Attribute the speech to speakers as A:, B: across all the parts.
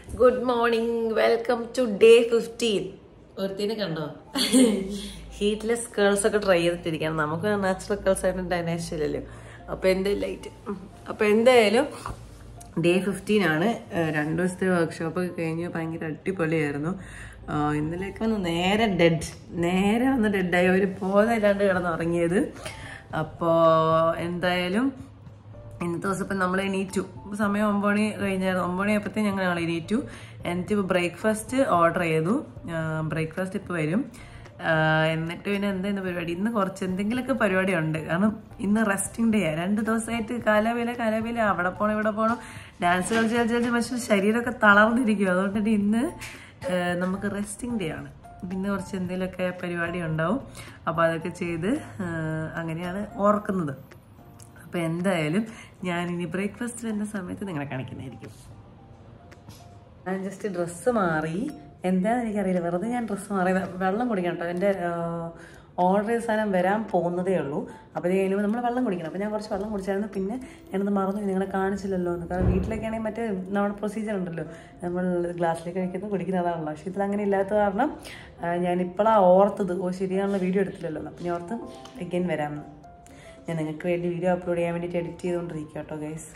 A: Good morning welcome to day fifteen ഒരുത്തിനെ കണ്ടോ heatless curls ഒക്കെ ട്രൈ ചെയ്തിട്ടിരിക്കണം നമുക്ക് നാച്ചുറൽ കേൾസ് ആയിട്ട് ഡൈനാശ്വരല്ലോ അപ്പൊ എന്റെ ലൈറ്റ് അപ്പൊ എന്തായാലും ഡേ ഫിഫ്റ്റീൻ ആണ് ഏഹ് രണ്ട് ദിവസത്തെ വർക്ക്ഷോപ്പ് ഒക്കെ കഴിഞ്ഞ് ഭയങ്കര അടിപൊളിയായിരുന്നു ആഹ് ഇന്നലേക്ക് വന്ന് നേരെ ഡെഡ് നേരെ വന്ന് ഡെഡായി ഒരു ബോധമില്ലാണ്ട് കിടന്ന് ഉറങ്ങിയത് അപ്പോൾ എന്തായാലും ഇന്നത്തെ ദിവസം ഇപ്പം നമ്മൾ എണീറ്റു സമയം ഒമ്പത് മണി കഴിഞ്ഞായിരുന്നു ഒമ്പത് മണി ആയപ്പോഴത്തേ ഞങ്ങൾ ഞങ്ങൾ എണീറ്റു എന്നിട്ട് ഇപ്പോൾ ബ്രേക്ക്ഫാസ്റ്റ് ഓർഡർ ചെയ്തു ബ്രേക്ക്ഫാസ്റ്റ് ഇപ്പോൾ വരും ആഹ് എന്നിട്ട് പിന്നെ എന്തായിരുന്നു പരിപാടി ഇന്ന് കുറച്ച് എന്തെങ്കിലുമൊക്കെ പരിപാടി ഉണ്ട് കാരണം ഇന്ന് റെസ്റ്റിംഗ് ഡേ രണ്ട് ദിവസമായിട്ട് കാലാവേല കാലാവേല അവിടെ പോകണം ഇവിടെ പോകണം ഡാൻസ് കളിച്ച് കളിച്ച് കളിച്ച് പക്ഷേ ശരീരമൊക്കെ തളർന്നിരിക്കും അതുകൊണ്ട് തന്നെ ഇന്ന് ആഹ് നമുക്ക് റെസ്റ്റിംഗ് ഡേ ആണ് പിന്നെ കുറച്ച് എന്തെങ്കിലുമൊക്കെ പരിപാടി ഉണ്ടാവും അപ്പോൾ അതൊക്കെ ചെയ്ത് ആഹ് അങ്ങനെയാണ് ഓർക്കുന്നത് അപ്പോൾ എന്തായാലും ഞാൻ ഇനി ബ്രേക്ക്ഫാസ്റ്റ് വരുന്ന സമയത്ത് നിങ്ങളെ കാണിക്കുന്നതായിരിക്കും ഞാൻ ജസ്റ്റ് ഡ്രസ്സ് മാറി എന്താണെന്ന് എനിക്കറിയില്ല വെറുതെ ഞാൻ ഡ്രസ്സ് മാറി വെ- വെള്ളം കുടിക്കണം കേട്ടോ എൻ്റെ ഓർഡർ ചെയ്ത സാധനം വരാൻ പോകുന്നതേ ഉള്ളൂ അപ്പോൾ ഇത് കഴിയുമ്പോൾ നമ്മൾ വെള്ളം കുടിക്കണം അപ്പോൾ ഞാൻ കുറച്ച് വെള്ളം കുടിച്ചായിരുന്നു പിന്നെ ഞാനത് മറന്നു നിങ്ങളെ കാണിച്ചില്ലല്ലോ എന്ന് കാരണം വീട്ടിലേക്കാണെങ്കിൽ മറ്റേ നമ്മുടെ പ്രൊസീജിയർ ഉണ്ടല്ലോ നമ്മൾ ഗ്ലാസ്സിലേക്ക് കഴിക്കുന്നത് കുടിക്കുന്നതാണല്ലോ പക്ഷേ ഇതിൽ അങ്ങനെ ഇല്ലാത്ത കാരണം ആ, ഞാനിപ്പോഴാണ് ഓർത്തത് ഓ ശരിയാണല്ലോ വീഡിയോ എടുത്തില്ലല്ലോ എന്ന്. അപ്പം ഞാൻ ഓർത്ത് എഗൈൻ വരാമെന്ന് ഞാൻ നിങ്ങൾക്ക് വേണ്ടി വീഡിയോ അപ്ലോഡ് ചെയ്യാൻ വേണ്ടിയിട്ട് എഡിറ്റ് ചെയ്തുകൊണ്ടിരിക്കുക കേട്ടോ ഗൈസ്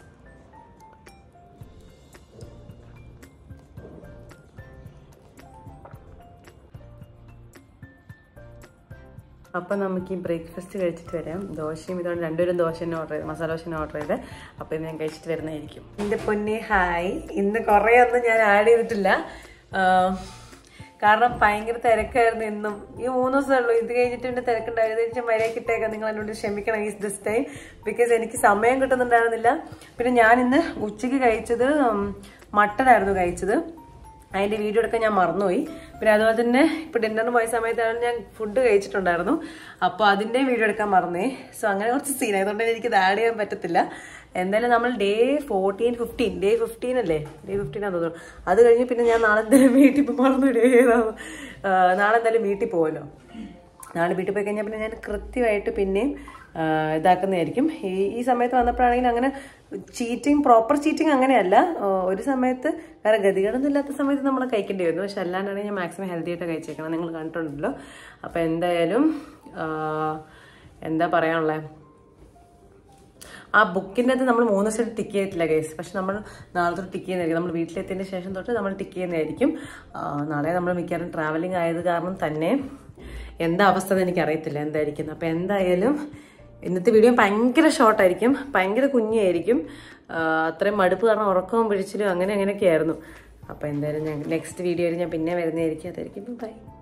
A: അപ്പം നമുക്ക് ഈ ബ്രേക്ക്ഫാസ്റ്റ് കഴിച്ചിട്ട് വരാം ദോശയും ഇതുകൊണ്ട് രണ്ടുപേരും ദോശ തന്നെ ഓർഡർ ചെയ്ത് മസാല ദോശ തന്നെ ഓർഡർ ചെയ്ത് അപ്പം ഇത് ഞാൻ കഴിച്ചിട്ട് വരുന്നതായിരിക്കും എൻ്റെ പൊന്നെ ഹായ് ഇന്ന് കുറേ ഒന്നും ഞാൻ ആഡ് ചെയ്തിട്ടില്ല ആഹ് കാരണം ഭയങ്കര തിരക്കായിരുന്നു ഇന്നും ഈ മൂന്ന് ദിവസമേ ഉള്ളൂ ഇത് കഴിഞ്ഞിട്ട് പിന്നെ തിരക്കുണ്ടായിരുന്നു എനിക്ക് മര്യാദ കിട്ടേക്കാം നിങ്ങൾ എന്നോട് ക്ഷമിക്കണം ഈ ദിസ് ടൈം ബിക്കോസ് എനിക്ക് സമയം കിട്ടുന്നുണ്ടായിരുന്നില്ല പിന്നെ ഞാൻ ഇന്ന് ഉച്ചയ്ക്ക് കഴിച്ചത് മട്ടനായിരുന്നു കഴിച്ചത് അതിന്റെ വീഡിയോ എടുക്കാൻ ഞാൻ മറന്നുപോയി പിന്നെ അതുപോലെ തന്നെ ഇപ്പൊ ഡിന്നറിന് പോയ സമയത്താണ് ഞാൻ ഫുഡ് കഴിച്ചിട്ടുണ്ടായിരുന്നു അപ്പോൾ അതിന്റെ വീഡിയോ എടുക്കാൻ മറന്നേ സോ അങ്ങനെ കുറച്ച് സീൻ ആയതുകൊണ്ട് എനിക്ക് ഇത് ആഡ് ചെയ്യാൻ പറ്റത്തില്ല എന്തായാലും നമ്മൾ day fourteen fifteen day fifteen അല്ലേ ഡേ ഫിഫ്റ്റീൻ ആണെന്ന് തോന്നുന്നു അത് കഴിഞ്ഞ് പിന്നെ ഞാൻ നാളെ എന്തായാലും വീട്ടിൽ ഇപ്പം മറന്നു ഡേ ഏതാണ് ആ, നാളെ എന്തായാലും വീട്ടിൽ പോകുമല്ലോ നാളെ വീട്ടിൽ പോയി കഴിഞ്ഞാൽ പിന്നെ ഞാൻ കൃത്യമായിട്ട് പിന്നെയും ആ, ഇതാക്കുന്നതായിരിക്കും ഈ ഈ സമയത്ത് വന്നപ്പോഴാണെങ്കിൽ അങ്ങനെ ചീറ്റിംഗ് പ്രോപ്പർ ചീറ്റിംഗ് അങ്ങനെയല്ല ആ, ഒരു സമയത്ത് വേറെ ഗതികളൊന്നും ഇല്ലാത്ത സമയത്ത് നമ്മൾ കഴിക്കേണ്ടി വരുന്നു പക്ഷെ അല്ലാണ്ടാണെങ്കിൽ ഞാൻ മാക്സിമം ഹെൽത്തി ആയിട്ട് കഴിച്ചേക്കണം നിങ്ങൾ കണ്ടിട്ടുണ്ടല്ലോ അപ്പം എന്തായാലും ആ, എന്താ പറയാനുള്ളത് ആ ബുക്കിൻ്റെ അകത്ത് നമ്മൾ മൂന്ന് ദിവസം ടിക്ക് ചെയ്തിട്ടില്ല ഗൈസ് പക്ഷെ നമ്മൾ നാളെ തൊട്ട് ടിക്ക് ചെയ്യുന്നതായിരിക്കും നമ്മൾ വീട്ടിലെത്തിയതിന് ശേഷം തൊട്ട് നമ്മൾ ടിക്ക് ചെയ്യുന്നതായിരിക്കും ആ, നാളെ നമ്മൾ മിക്കവാറും ട്രാവലിംഗ് ആയത് കാരണം തന്നെ എന്താ അവസ്ഥ എന്ന് എനിക്കറിയത്തില്ല എന്തായിരിക്കും അപ്പം എന്തായാലും ഇന്നത്തെ വീഡിയോ ഭയങ്കര ഷോർട്ടായിരിക്കും ഭയങ്കര കുഞ്ഞായിരിക്കും ആ, അത്രയും മടുപ്പ് കാരണം ഉറക്കവും പിഴിച്ചിലും അങ്ങനെ അങ്ങനെയൊക്കെ ആയിരുന്നു അപ്പോൾ എന്തായാലും ഞാൻ നെക്സ്റ്റ് വീഡിയോയിൽ ഞാൻ പിന്നെ വരുന്നതായിരിക്കും അതായിരിക്കും ബൈ